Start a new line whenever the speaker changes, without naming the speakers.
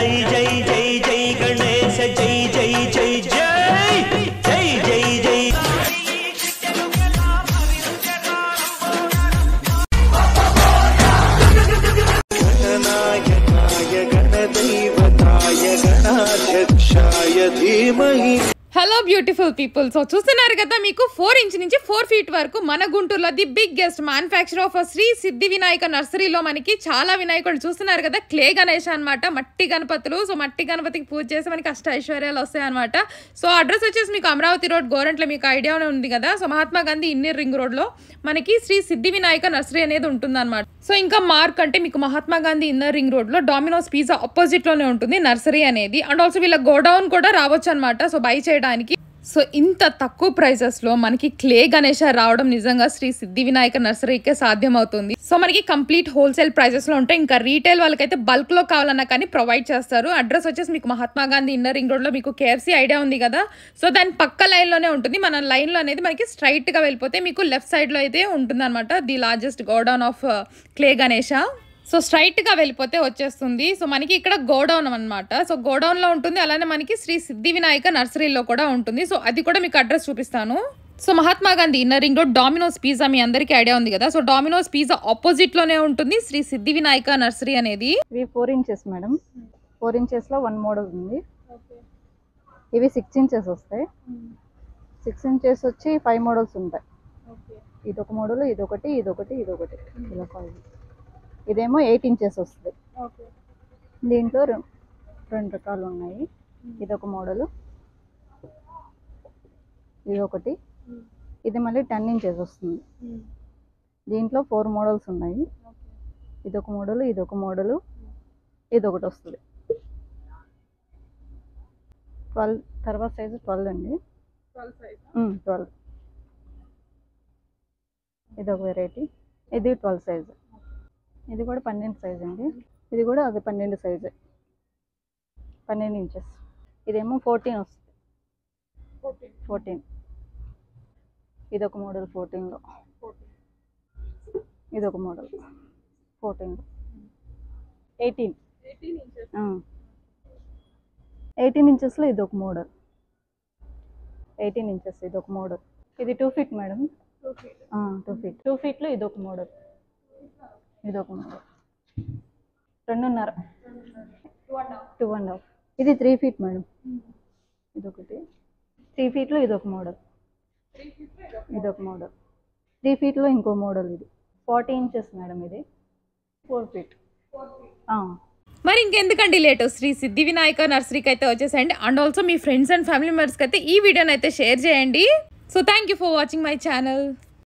జై జై జై జై గణేశ జై జై జై జై జై జై జై
गणनायकाय गणदैवताय गणाध्यक्षाय धीमहि
హలో బ్యూటిఫుల్ పీపుల్ సో చూస్తున్నారు కదా మీకు ఫోర్ ఇంచ్ నుంచి ఫోర్ ఫీట్ వరకు మన గుంటూరులో the biggest manufacture of Shri Siddhi Vinayaka నర్సరీలో మనకి చాలా వినాయకుడు చూస్తున్నారు కదా క్లే గణేష్ అన్నమాట మట్టి గణపతులు సో మట్టి గణపతికి పూజ చేసి మనకి అష్ట ఐశ్వర్యాలు వస్తాయి అనమాట సో అడ్రస్ వచ్చేసి మీకు అమరావతి రోడ్ గోరంట్లో మీకు ఐడియా ఉంది కదా so Mahatma Gandhi inner ring రోడ్లో మనకి శ్రీ సిద్ధి వినాయక నర్సరీ అనేది ఉంటుంది సో ఇంకా మార్క్ అంటే మీకు మహాత్మా గాంధీ ఇన్నర్ రింగ్ రోడ్లో డామినోస్ పిజ్జా ఆపోజిట్ లోనే ఉంటుంది నర్సరీ అనేది అండ్ ఆల్సో వీళ్ళ గోడౌన్ కూడా రావచ్చు అనమాట సో బై చేయడానికి సో ఇంత తక్కువ ప్రైసెస్ లో మనకి క్లే గణేష రావడం నిజంగా శ్రీ సిద్ధి వినాయక నర్సరీకే సాధ్యమవుతుంది సో మనకి కంప్లీట్ హోల్సేల్ ప్రైసెస్ లో ఉంటాయి ఇంకా రీటైల్ వాళ్ళకైతే బల్క్ లో కావాలన్నా కానీ ప్రొవైడ్ చేస్తారు అడ్రస్ వచ్చేసి మీకు Mahatma Gandhi inner ring road లో మీకు కేఎఫ్సీ ఐడియా ఉంది కదా సో దాని పక్క లైన్ లోనే ఉంటుంది మన లైన్ లో అనేది మనకి స్ట్రైట్ గా వెళ్ళిపోతే మీకు లెఫ్ట్ సైడ్ లో అయితే ఉంటుంది అనమాట the largest godown of clay Ganesha so straight గా వెళ్ళిపోతే వచ్చేస్తుంది సో మనకి ఇక్కడ గోడౌన్ అన్నమాట సో గోడౌన్ లో ఉంటుంది అలానే మనకి శ్రీ సిద్ధి వినాయక నర్సరీలో కూడా ఉంటుంది సో అది కూడా మీకు అడ్రస్ చూపిస్తాను so Mahatma Gandhi inner ring road Domino's pizza మీ అందరికీ ఐడియా ఉంది కదా సో డామినోస్ పిజ్జా ఆపోజిట్ లోనే ఉంటుంది శ్రీ సిద్ధి వినాయక నర్సరీ అనేది
ఇవి ఫోర్ ఇంచెస్ మేడం ఫోర్ ఇంచెస్లో వన్ మోడల్ ఉంది ఇవి సిక్స్ ఇంచెస్ వస్తాయి సిక్స్ ఇంచెస్ వచ్చి ఫైవ్ మోడల్స్ ఉంటాయి ఇదొక మోడల్ ఇదొకటి ఇదొకటి ఇదొకటి ఇలా five. ఇదేమో ఎయిట్ ఇంచెస్ వస్తుంది దీంట్లో రెం- రెండు రకాలు ఉన్నాయి ఇదొక మోడల్ ఇదొకటి ఇది మళ్ళీ టెన్ ఇంచెస్ వస్తుంది దీంట్లో ఫోర్ మోడల్స్ ఉన్నాయి ఇదొక మోడల్ ఇదొక మోడల్ ఇదొకటి వస్తుంది ట్వెల్వ్ తర్వాత సైజు ట్వెల్వ్ అండి ట్వెల్వ్ ఇదొక వెరైటీ ఇది ట్వెల్వ్ సైజు ఇది కూడా పన్నెండు సైజ్ అండి ఇది కూడా అది పన్నెండు సైజు పన్నెండు ఇంచెస్ ఇదేమో ఫోర్టీన్ వస్తుంది ఫోర్టీన్ ఇదొక మోడల్ ఫోర్టీన్లో ఇదొక మోడల్ ఫోర్టీన్ ఎయిటీన్ ఎయిటీన్ ఇంచెస్లో ఇది ఒక మోడల్ ఎయిటీన్ ఇంచెస్ ఇది ఒక మోడల్ ఇది two feet madam two feet two ఫీట్లో ఇది ఒక మోడల్ ఇది ఒక మోడల్ రెండున్నర టూ అండ్ హాఫ్ ఇది త్రీ ఫీట్ మేడం ఇదొకటి త్రీ ఫీట్లో ఇది ఒక మోడల్ ఇది ఒక మోడల్ త్రీ ఫీట్లో ఇంకో మోడల్ ఇది ఫార్టీ ఇంచెస్ మేడం ఇది ఫోర్ ఫీట్
మరి ఇంకెందుకండి లేట్ శ్రీ సిద్ధి వినాయక నర్సరీకి అయితే వచ్చేసేయండి అండ్ ఆల్సో మీ ఫ్రెండ్స్ అండ్ ఫ్యామిలీ మెంబర్స్కి అయితే ఈ వీడియోని అయితే షేర్ చేయండి so thank you for watching my channel